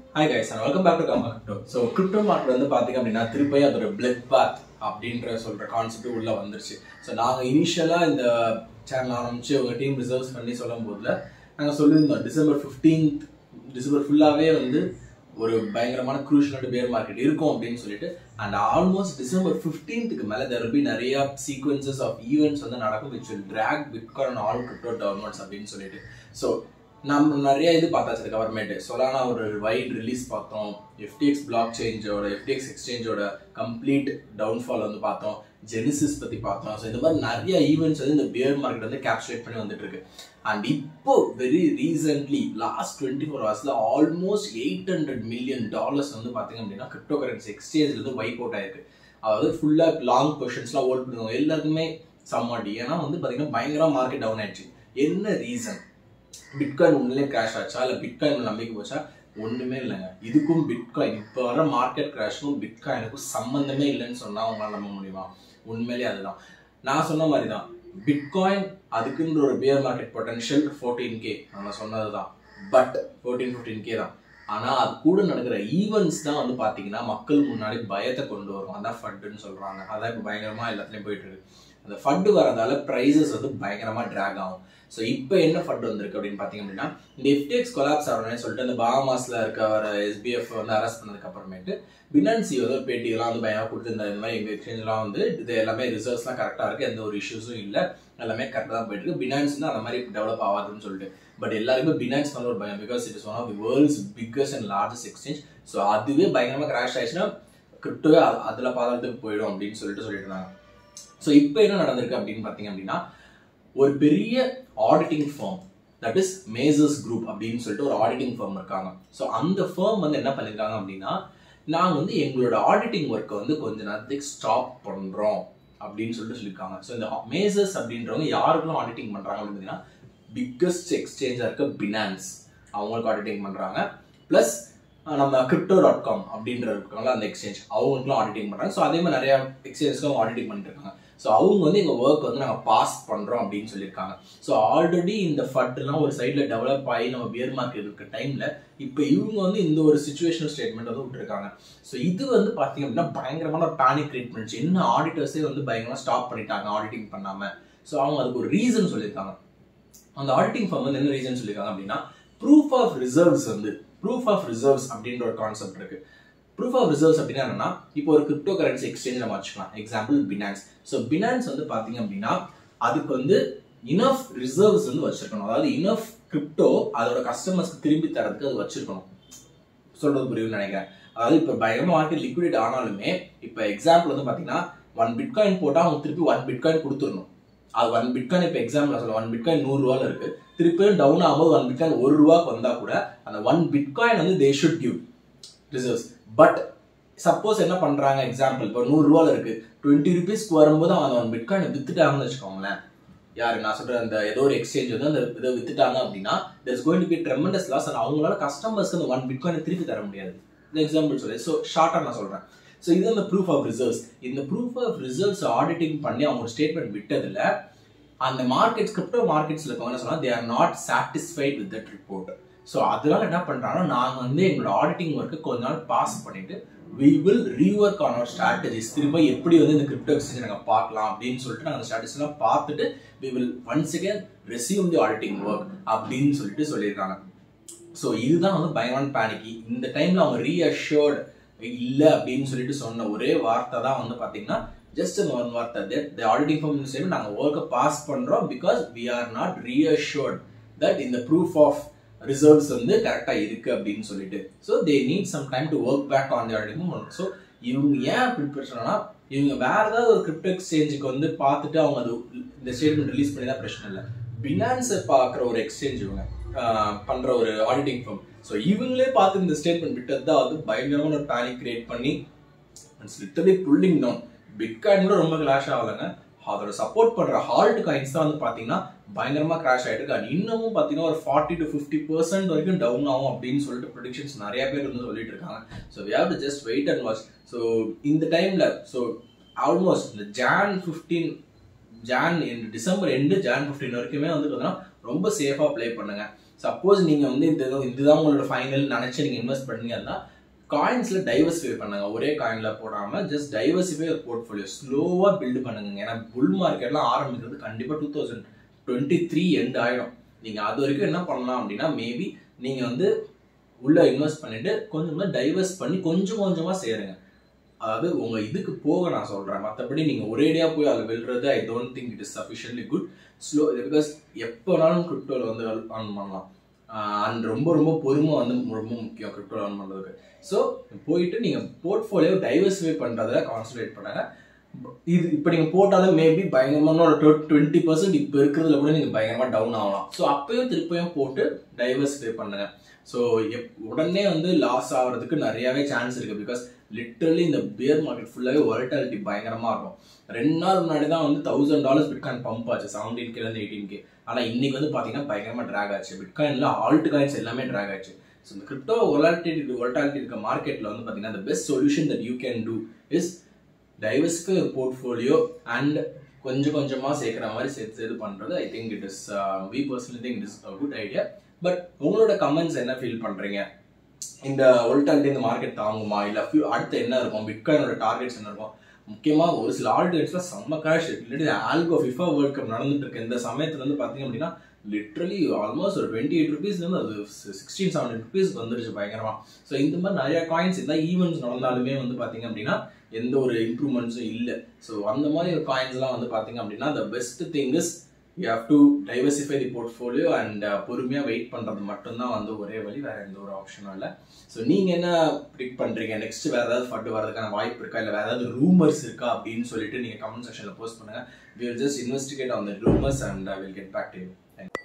hi guys and welcome back to கமா crypto so crypto market வந்து பார்த்தீங்க அப்படின்னா திருப்பி அதோட பிளட் பாத் அப்படின்ற சொல்கிற கான்செப்ட் உள்ளே வந்துருச்சு ஸோ நாங்கள் இனிஷியலாக இந்த சேனல் ஆரம்பிச்சு உங்க டீம் ரிசர்வ்ஸ் பண்ணி சொல்லும் போதுல நாங்கள் சொல்லியிருந்தோம் டிசம்பர் ஃபிஃப்டீன்த் டிசம்பர் ஃபுல்லாகவே வந்து ஒரு பயங்கரமான குரூஷியலான பேர் மார்க்கெட் இருக்கும் அப்படின்னு சொல்லிட்டு அண்ட் ஆல்மோஸ்ட் டிசம்பர் ஃபிஃப்டீன்த்துக்கு மேலே தெர் பி நிறைய சீக்வன்சஸ் ஆஃப் ஈவெண்ட்ஸ் வந்து நடக்கும் which will drag bitcoin all crypto downwards அப்படின்னு சொல்லிட்டு ஸோ நம்ம நிறைய இது பார்த்தாச்சு கவர்மெண்ட் சொலானா ஒரு வைட் ரிலீஸ் பார்த்தோம் எஃப்டிஎக்ஸ் பிளாக் சேஞ்சோட எஃப்டிஎக்ஸ் எக்ஸ்சேஞ்சோட கம்ப்ளீட் டவுன்ஃபால் வந்து பார்த்தோம் ஜெனிசிஸ் பற்றி பார்த்தோம் ஸோ இந்த மாதிரி நிறைய ஈவெண்ட்ஸ் வந்து இந்த பியர் மார்க்கெட் வந்து கேப்சுலேட் பண்ணி வந்துட்டு இருக்கு அண்ட் இப்போ very recently last twenty four ஹவர்ஸில் almost eight hundred million dollars வந்து பார்த்தீங்க அப்படின்னா கிரிப்டோ கரன்சி எக்ஸ்சேஞ்சில் வந்து வைப் அவுட் ஆயிருக்கு அதாவது ஃபுல்லாக லாங் பொசிஷன்ஸ்லாம் ஹோல்ட் பண்ணுவாங்க எல்லாருக்குமே சம்மாடி ஏன்னா வந்து பார்த்தீங்கன்னா பயங்கரமாக மார்க்கெட் டவுன் ஆயிடுச்சு என்ன ரீசன் பிட்காயின் உண்மையிலே கிராஷ் ஆச்சா இல்லை பிட்காயின் நம்பிக்கை போச்சா ஒன்றுமே இல்லைங்க இதுக்கும் பிட்காயின் இப்போ வர மார்க்கெட் கிராஷுக்கும் பிட்காயினுக்கும் சம்மந்தமே இல்லைன்னு சொன்னால் அவங்களால நம்ப முடியுமா உண்மையிலே அதுதான் நான் சொன்ன மாதிரி தான் பிட்காயின் அதுக்குன்ற ஒரு bear market potential fourteen K நம்ம சொன்னது தான் பட் ஃபோர்டீன் ஃபிஃப்டீன் கே தான் ஆனால் அது கூட நடக்கிற ஈவெண்ட்ஸ் தான் வந்து பார்த்தீங்கன்னா மக்கள் முன்னாடி பயத்தை கொண்டு வரும் அதான் ஃபட்டுன்னு சொல்கிறாங்க அதான் இப்போ பயங்கரமாக எல்லாத்துலேயும் போயிட்டு இருக்கு அந்த ஃபண்டு வரதால ப்ரைஸஸ் வந்து பயங்கரமாக ட்ராக் ஆகும் ஸோ இப்போ என்ன ஃபண்ட் வந்திருக்கு அப்படின்னு பார்த்தீங்க அப்படின்னா இந்த எஃப்டிஎக்ஸ் கொலாப்ஸ் ஆகணும்னு சொல்லிட்டு அந்த பாமாஸ்ல இருக்க வர எஸ்பிஎஃப் வந்து அரெஸ்ட் பண்ணதுக்கு அப்புறமேட்டு பினான்சி வந்து பேட்டிகள்லாம் வந்து பயமாக கொடுத்துருந்தா இந்த மாதிரி எங்கள் எக்ஸ்சேஞ்செலாம் வந்து இது எல்லாமே ரிசர்வ்ஸ்லாம் கரெக்டாக இருக்குது எந்த ஒரு இஷ்யூஸும் இல்லை எல்லாமே கரெக்டாக தான் போயிட்டு இருக்கு பினான்ஸ் வந்து அந்த மாதிரி டெவலப் ஆகாதுன்னு சொல்லிட்டு பட் எல்லாருமே பினான்ஸ் மேலே ஒரு பயம் because it is one of the world's biggest and largest exchange so அதுவே பயங்கரமாக கிராஷ் ஆயிடுச்சுன்னா கிரிப்டோவே அதில் பாதாளத்துக்கு போயிடும் அப்படின்னு சொல்லிட்டு சொல்லிட்டு இருந்தாங்க ஸோ இப்போ என்ன நடந்திருக்கு அப்படின்னு பார்த்தீங்க அப்படின்னா ஒரு பெரிய auditing firm that is Mazars group அப்படின்னு சொல்லிட்டு ஒரு ஆடிட்டிங் ஃபார்ம் இருக்காங்க ஸோ அந்த ஃபார்ம் வந்து என்ன பண்ணியிருக்காங்க அப்படின்னா நாங்கள் வந்து எங்களோட ஆடிட்டிங் ஒர்க்கை வந்து கொஞ்ச நேரத்துக்கு ஸ்டாப் பண்ணுறோம் அப்படின்னு சொல்லிட்டு சொல்லியிருக்காங்க ஸோ இந்த மேசர்ஸ் அப்படின்றவங்க யாருக்கெல்லாம் ஆடிட்டிங் பண்ணுறாங்க அப்படின்னு பார்த்தீங்கன்னா பிக்கஸ்ட் எக்ஸ்சேஞ்சாக இருக்க பினான்ஸ் அவங்களுக்கு ஆடிட்டிங் பண்ணுறாங்க ப்ளஸ் நம்ம கிரிப்டோ டாட் காம் அப்படின்ற இருக்காங்களா அந்த எக்ஸ்சேஞ்ச் அவங்களுக்குலாம் ஆடிட்டிங் பண்ணுறாங்க ஸோ அதே மாதிரி நிறைய எக்ஸ்சேஞ்சுக்கும் ஆடிட்டிங் பண்ணிட்டு இருக்காங்க ஸோ அவங்க வந்து எங்கள் ஒர்க் வந்து நாங்கள் பாஸ் பண்ணுறோம் அப்படின்னு சொல்லியிருக்காங்க ஸோ ஆல்ரெடி இந்த ஃபட்லாம் ஒரு சைடில் டெவலப் ஆகி நம்ம பியர் மார்க்கெட் இருக்க டைமில் இப்போ இவங்க வந்து இந்த ஒரு சுச்சுவேஷனல் ஸ்டேட்மெண்ட் வந்து விட்டுருக்காங்க ஸோ இது வந்து பார்த்தீங்க அப்படின்னா பயங்கரமான ஒரு பேனிக் கிரியேட் பண்ணிச்சு என்ன ஆடிட்டர்ஸே வந்து பயங்கரமாக ஸ்டாப் பண்ணிட்டாங்க ஆடிட்டிங் பண்ணாமல் ஸோ அவங்க அதுக்கு ஒரு ரீசன் சொல்லியிருக்காங்க அந்த ஆடிட்டிங் ஃபார்ம் வந்து என்ன ரீசன் சொல்லியிருக்காங்க அப்படின்னா ப்ரூஃப் ஆஃப் ரிசர்வ்ஸ் வந்து ப்ரூஃப் ஆஃப் ரிசர்வ்ஸ் அப்படின்ற ஒரு கான்செப்ட் இருக்கு ப்ரூஃப் ஆஃப் ரிசர்வ்ஸ் அப்படின்னா என்னன்னா இப்போ ஒரு கிரிப்டோ கரன்சி எக்ஸ்சேஞ்ச் நம்ம வச்சுக்கலாம் எக்ஸாம்பிள் பினான்ஸ் ஸோ பினான்ஸ் வந்து பார்த்தீங்க அப்படின்னா அதுக்கு வந்து இனஃப் ரிசர்வ்ஸ் வந்து வச்சிருக்கணும் அதாவது இனஃப் கிரிப்டோ அதோட கஸ்டமர்ஸ்க்கு திரும்பி தரதுக்கு அது வச்சிருக்கணும் சொல்றது புரியும்னு நினைக்கிறேன் அதாவது இப்போ பயங்கரமா மார்க்கெட் லிக்விடேட் ஆனாலுமே இப்போ எக்ஸாம்பிள் வந்து பார்த்தீங்கன்னா ஒன் பிட்காயின் போட்டால் அவங்க திருப்பி ஒன் பிட்காயின் கொடுத்துடணும் அது ஒன் பிட்காயின் இப்போ எக்ஸாம்பிள் சொல்ல ஒன் பிட்காயின் நூறு ரூபால இருக்கு திருப்பியும் டவுன் ஆகும்போது ஒன் பிட்காயின் ஒரு ரூபாய்க்கு வந்தா கூட அந்த ஒன் பிட்காயின் வந்து they should give reserves but suppose என்ன பண்றாங்க எக்ஸாம்பிள் இப்போ நூறு ரூபால இருக்கு டுவெண்ட்டி ருபீஸ்க்கு வரும்போது அவங்க ஒன் பிட்காயின் வித்துட்டாங்கன்னு வச்சுக்கோங்களேன் யாரு நான் சொல்ற அந்த ஏதோ ஒரு எக்ஸ்சேஞ்ச் வந்து அந்த இதை வித்துட்டாங்க அப்படின்னா there's going to be tremendous loss and அவங்களால கஸ்டமர்ஸ்க்கு அந்த ஒன் பிட்காயின் திருப்பி தர முடியாது இந்த எக்ஸாம்பிள் சொல்லி ஸோ ஷார்ட்டாக நான் சொல்றேன் ஸோ இது அந்த ப்ரூஃப் ஆஃப் ரிசர்வ்ஸ் இந்த ப்ரூஃப் ஆஃப் ரிசர்வ்ஸ் ஆடிட்டிங் பண்ணி அவங்க ஒரு ஸ்டேட்மெண்ட் விட்டதுல அந்த மார்க்கெட்ஸ் கிரிப்டோ மார்க்கெட்ஸ்ல இருக்கவங்க என்ன சொன்னா they are not satisfied with that report so அதனால என்ன பண்றாங்கன்னா நாங்கள் வந்து எங்களோட ஆடிட்டிங் ஒர்க்கு கொஞ்ச நாள் பாஸ் பண்ணிட்டு we will rework on our strategies திரும்ப எப்படி வந்து இந்த கிரிப்டோ எக்ஸ்சேஞ்ச் நாங்கள் பார்க்கலாம் அப்படின்னு சொல்லிட்டு நாங்கள் அந்த ஸ்ட்ராட்டஜிஸ்லாம் பார்த்துட்டு we will once again resume the auditing work அப்படின்னு சொல்லிட்டு சொல்லியிருக்காங்க ஸோ இதுதான் வந்து பயங்கரமான பேனிக்கி இந்த டைம்ல அவங்க ரீஅஷ்யூர்டு இல்லை அப்படின்னு சொல்லிட்டு சொன்ன ஒரே வார்த்தை தான் வந்து பார்த்தீங்கன்னா ஜஸ்ட் அந்த ஒன் வார்த்தை that the auditing firm statement நாங்கள் ஒர்க்கை பாஸ் பண்ணுறோம் because we are not reassured that இந்த ப்ரூஃப் ஆஃப் ரிசர்வ்ஸ் வந்து கரெக்டாக இருக்கு அப்படின்னு சொல்லிட்டு so they need some time to work back on the auditing so இவங்க ஏன் அப்படி பிரச்சனைனா இவங்க வேற ஏதாவது ஒரு கிரிப்டோ எக்ஸ்சேஞ்சுக்கு வந்து பார்த்துட்டு அவங்க அது இந்த ஸ்டேட்மெண்ட் ரிலீஸ் பண்ணி தான் பிரச்சனை இல்லை பினான்ஸை பார்க்குற ஒரு எக்ஸ்சேஞ்ச் இவங்க பண்ற ஒரு ஆடிட்டிங் ஃபார்ம் ஸோ இவங்களே பார்த்து இந்த ஸ்டேட்மெண்ட் விட்டது தான் வந்து பயங்கரமான ஒரு பேனிக் கிரியேட் பண்ணி it's literally pulling down bitcoin கூட ரொம்ப கிளாஷ் ஆகலைங்க அதோட சப்போர்ட் பண்ற ஹால்ட் காயின்ஸ் தான் வந்து பாத்தீங்கன்னா பயங்கரமா கிராஷ் ஆயிட்டு இருக்கு அண்ட் இன்னமும் பாத்தீங்கன்னா ஒரு ஃபார்ட்டி டு ஃபிஃப்டி பர்சன்ட் வரைக்கும் டவுன் ஆகும் அப்படின்னு சொல்லிட்டு ப்ரொடிக்ஷன்ஸ் நிறைய பேர் வந்து சொல்லிட்டு இருக்காங்க so we have to just wait and watch so இந்த டைம்ல ஸோ ஆல்மோஸ்ட் இந்த Jan fifteen Jan December end Jan fifteen வரைக்குமே வந்து பார்த்தீங்கன்னா ரொம்ப சேஃபாக ப்ளே பண்ணுங்க சப்போஸ் நீங்கள் வந்து இது இதுதான் உங்களோட ஃபைனல் நினச்சி நீங்கள் இன்வெஸ்ட் பண்ணீங்கன்னா காயின்ஸில் டைவர்சிஃபை பண்ணுங்க ஒரே காயினில் போடாமல் ஜஸ்ட் டைவர்சிஃபை ஒரு போர்ட்ஃபோலியோ ஸ்லோவாக பில்டு பண்ணுங்க ஏன்னா புல் மார்க்கெட்லாம் ஆரம்பிக்கிறது கண்டிப்பாக two thousand twenty three end ஆகிடும் நீங்கள் அது வரைக்கும் என்ன பண்ணலாம் அப்படின்னா மேபி நீங்கள் வந்து உள்ள இன்வெஸ்ட் பண்ணிட்டு கொஞ்சமாக டைவர்ஸ் பண்ணி கொஞ்சம் கொஞ்சமாக சேருங்க அதாவது உங்க இதுக்கு போக நான் சொல்றேன் மற்றபடி நீங்க ஒரேடியா போய் அதில் வெல்றது I don't think it is sufficiently good slow because எப்போ வேணாலும் கிரிப்டோவில் வந்து ஆன் பண்ணலாம் அண்ட் ரொம்ப ரொம்ப பொறுமை வந்து ரொம்ப முக்கியம் கிரிப்டோ ஆன் பண்ணுறதுக்கு ஸோ போயிட்டு நீங்கள் போர்ட்ஃபோலியோ டைவர்சிஃபை பண்ணுறதுல கான்சன்ட்ரேட் பண்ணுங்க இது இப்போ நீங்கள் போட்டாலும் மேபி பயங்கரமான ஒரு டுவெண்ட்டி பர்சன்ட் இப்போ இருக்கிறதுல கூட நீங்கள் பயங்கரமாக டவுன் ஆகலாம் ஸோ அப்பயும் திருப்பியும் போட்டு டைவர்சிஃபை பண்ணுங்க ஸோ எப் உடனே வந்து லாஸ் ஆகிறதுக்கு நிறையாவே சான்ஸ் இருக்குது பிகாஸ் லிட்டரலி இந்த பியர் மார்க்கெட் ஃபுல்லாகவே ஒரட்டாலிட்டி பயங்கரமாக இருக்கும் ரெண்டு நாள் முன்னாடி தான் வந்து தௌசண்ட் டாலர்ஸ் பிட்காயின் பம்ப் ஆச்சு செவன்டீன் கேலேருந்து எயிட்டீன் கே ஆனால் இன்னைக்கு வந்து பார்த்தீங்கன்னா பயங்கரமாக ட்ராக் ஆச்சு பிட்காயினில் ஆல்ட் காயின்ஸ் எல்லாமே ட்ராக் ஆச்சு ஸோ இந்த கிரிப்டோ ஒலாட்டிட்டி ஒலட்டாலிட்டி இருக்க மார்க்கெட்டில் வந்து பார்த்தீங்கன்னா the best solution that you can do is diversify ஒரு போர்ட்ஃபோலியோ அண்ட் கொஞ்சம் கொஞ்சமாக சேர்க்குற மாதிரி சேர்த்து இது பண்ணுறது I think it is we personally think it is good idea but உங்களோட கமெண்ட்ஸ் என்ன ஃபீல் பண்ணுறீங்க இந்த ஒல்டாலிட்டி இந்த மார்க்கெட் தாங்குமா இல்லை அடுத்து என்ன இருக்கும் பிட்காயினோட டார்கெட்ஸ் என்ன இருக்கும் முக்கியமாக ஒரு சில ஆல்டர்னேட்ஸ்லாம் செம்ம கேஷ் இல்லாட்டி ஆல்கோ ஃபிஃபா வேர்ல்ட் கப் நடந்துட்டு இருக்கு இந்த சமயத்தில் வந்து பார்த்தீங்க அப்படின்னா லிட்ரலி ஆல்மோஸ்ட் ஒரு டுவெண்ட்டி எயிட் ருபீஸ்லேருந்து அது சிக்ஸ்டீன் செவன்டீன் ருபீஸ் வந்துருச்சு பயங்கரமா ஸோ இந்த மாதிரி நிறைய காயின்ஸ் இந்த ஈவெண்ட்ஸ் நடந்தாலுமே வந்து பார்த்தீங்க அப்படின்னா எந்த ஒரு இம்ப்ரூவ்மெண்ட்ஸும் இல்லை ஸோ அந்த மாதிரி ஒரு காயின்ஸ்லாம் வந்து பார்த்தீங்க அப்படின்னா the best thing is you have to diversify the portfolio and பொறுமையாக வெயிட் பண்ணுறது மட்டும்தான் வந்து ஒரே வழி வேற எந்த ஒரு ஆப்ஷனும் இல்லை ஸோ நீங்கள் என்ன ப்ரிக் பண்ணுறீங்க நெக்ஸ்ட் வேறு ஏதாவது ஃபண்டு வரதுக்கான வாய்ப்பு இருக்கா இல்லை வேறு ஏதாவது ரூமர்ஸ் இருக்கா அப்படின்னு சொல்லிட்டு நீங்கள் கமெண்ட் செக்ஷனில் போஸ்ட் பண்ணுங்கள் will just investigate on the rumours and will get back to you